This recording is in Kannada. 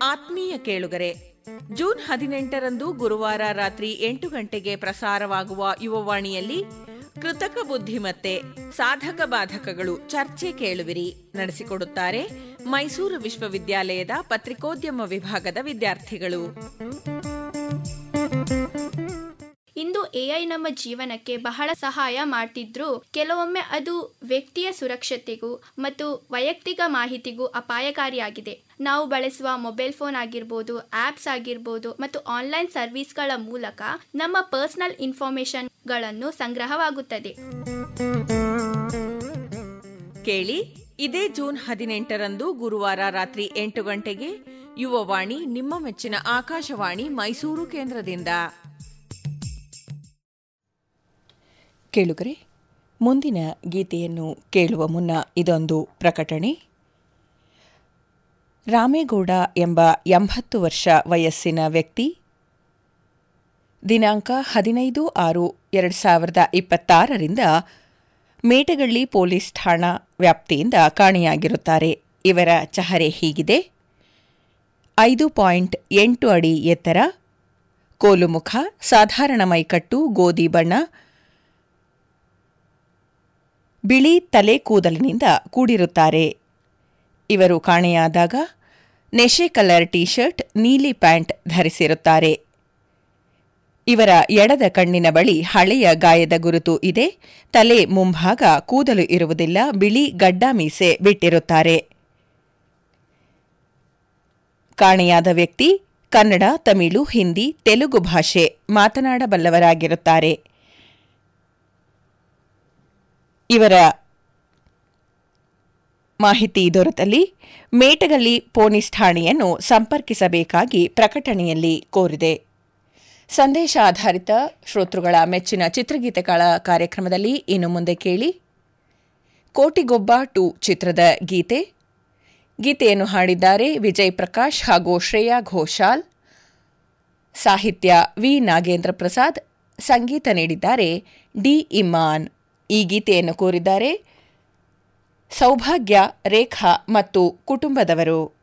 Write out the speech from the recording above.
ಆತ್ಮೀಯ ಕೇಳುಗರೆ ಜೂನ್ ಹದಿನೆಂಟರಂದು ಗುರುವಾರ ರಾತ್ರಿ ಎಂಟು ಗಂಟೆಗೆ ಪ್ರಸಾರವಾಗುವ ಯುವವಾಣಿಯಲ್ಲಿ ಕೃತಕ ಬುದ್ಧಿಮತ್ತೆ ಸಾಧಕ ಬಾಧಕಗಳು ಚರ್ಚೆ ಕೇಳುವಿರಿ ನಡೆಸಿಕೊಡುತ್ತಾರೆ ಮೈಸೂರು ವಿಶ್ವವಿದ್ಯಾಲಯದ ಪತ್ರಿಕೋದ್ಯಮ ವಿಭಾಗದ ವಿದ್ಯಾರ್ಥಿಗಳು ಇಂದು ಎಐ ನಮ್ಮ ಜೀವನಕ್ಕೆ ಬಹಳ ಸಹಾಯ ಮಾಡ್ತಿದ್ರೂ ಕೆಲವೊಮ್ಮೆ ಅದು ವ್ಯಕ್ತಿಯ ಸುರಕ್ಷತೆಗೂ ಮತ್ತು ವೈಯಕ್ತಿಕ ಮಾಹಿತಿಗೂ ಅಪಾಯಕಾರಿಯಾಗಿದೆ ನಾವು ಬಳಸುವ ಮೊಬೈಲ್ ಫೋನ್ ಆಗಿರ್ಬೋದು ಆಪ್ಸ್ ಆಗಿರ್ಬೋದು ಮತ್ತು ಆನ್ಲೈನ್ ಸರ್ವಿಸ್ಗಳ ಮೂಲಕ ನಮ್ಮ ಪರ್ಸನಲ್ ಇನ್ಫಾರ್ಮೇಶನ್ಗಳನ್ನು ಸಂಗ್ರಹವಾಗುತ್ತದೆ ಕೇಳಿ ಇದೇ ಜೂನ್ ಹದಿನೆಂಟರಂದು ಗುರುವಾರ ರಾತ್ರಿ ಎಂಟು ಗಂಟೆಗೆ ಯುವವಾಣಿ ನಿಮ್ಮ ಮೆಚ್ಚಿನ ಆಕಾಶವಾಣಿ ಮೈಸೂರು ಕೇಂದ್ರದಿಂದ ಕೇಳುಗರೆ ಮುಂದಿನ ಗೀತೆಯನ್ನು ಕೇಳುವ ಮುನ್ನ ಇದೊಂದು ಪ್ರಕಟಣೆ ರಾಮೇಗೌಡ ಎಂಬ ಎಂಬತ್ತು ವರ್ಷ ವಯಸ್ಸಿನ ವ್ಯಕ್ತಿ ದಿನಾಂಕ ಹದಿನೈದು ಆರು ಎರಡು ಸಾವಿರದ ಇಪ್ಪತ್ತಾರರಿಂದ ಮೇಟಗಳ್ಳಿ ಪೊಲೀಸ್ ಠಾಣಾ ವ್ಯಾಪ್ತಿಯಿಂದ ಕಾಣೆಯಾಗಿರುತ್ತಾರೆ ಇವರ ಚಹರೆ ಹೀಗಿದೆ ಐದು ಪಾಯಿಂಟ್ ಎಂಟು ಅಡಿ ಎತ್ತರ ಕೋಲುಮುಖ ಸಾಧಾರಣ ಮೈಕಟ್ಟು ಗೋಧಿ ಬಣ್ಣ ಬಿಳಿ ತಲೆ ಕೂದಲಿನಿಂದ ಕೂಡಿರುತ್ತಾರೆ ಇವರು ಕಾಣೆಯಾದಾಗ ನೆಶೆ ಕಲರ್ ಟಿ ಶರ್ಟ್ ನೀಲಿ ಪ್ಯಾಂಟ್ ಧರಿಸಿರುತ್ತಾರೆ ಇವರ ಎಡದ ಕಣ್ಣಿನ ಬಳಿ ಹಳೆಯ ಗಾಯದ ಗುರುತು ಇದೆ ತಲೆ ಮುಂಭಾಗ ಕೂದಲು ಇರುವುದಿಲ್ಲ ಬಿಳಿ ಗಡ್ಡ ಮೀಸೆ ಬಿಟ್ಟಿರುತ್ತಾರೆ ಕಾಣೆಯಾದ ವ್ಯಕ್ತಿ ಕನ್ನಡ ತಮಿಳು ಹಿಂದಿ ತೆಲುಗು ಭಾಷೆ ಮಾತನಾಡಬಲ್ಲವರಾಗಿರುತ್ತಾರೆ ಇವರ ಮಾಹಿತಿ ದೊರೆತಲ್ಲಿ ಮೇಟಗಲ್ಲಿ ಪೊಲೀಸ್ ಠಾಣೆಯನ್ನು ಸಂಪರ್ಕಿಸಬೇಕಾಗಿ ಪ್ರಕಟಣೆಯಲ್ಲಿ ಕೋರಿದೆ ಸಂದೇಶ ಆಧಾರಿತ ಶ್ರೋತೃಗಳ ಮೆಚ್ಚಿನ ಚಿತ್ರಗೀತೆಗಳ ಕಾರ್ಯಕ್ರಮದಲ್ಲಿ ಇನ್ನು ಮುಂದೆ ಕೇಳಿ ಕೋಟಿಗೊಬ್ಬ ಟು ಚಿತ್ರದ ಗೀತೆ ಗೀತೆಯನ್ನು ಹಾಡಿದ್ದಾರೆ ವಿಜಯ್ ಪ್ರಕಾಶ್ ಹಾಗೂ ಶ್ರೇಯಾ ಘೋಷಾಲ್ ಸಾಹಿತ್ಯ ವಿ ನಾಗೇಂದ್ರ ಪ್ರಸಾದ್ ಸಂಗೀತ ನೀಡಿದ್ದಾರೆ ಡಿ ಇಮಾನ್ ಈ ಗೀತೆಯನ್ನು ಕೋರಿದ್ದಾರೆ ಸೌಭಾಗ್ಯ ರೇಖಾ ಮತ್ತು ಕುಟುಂಬದವರು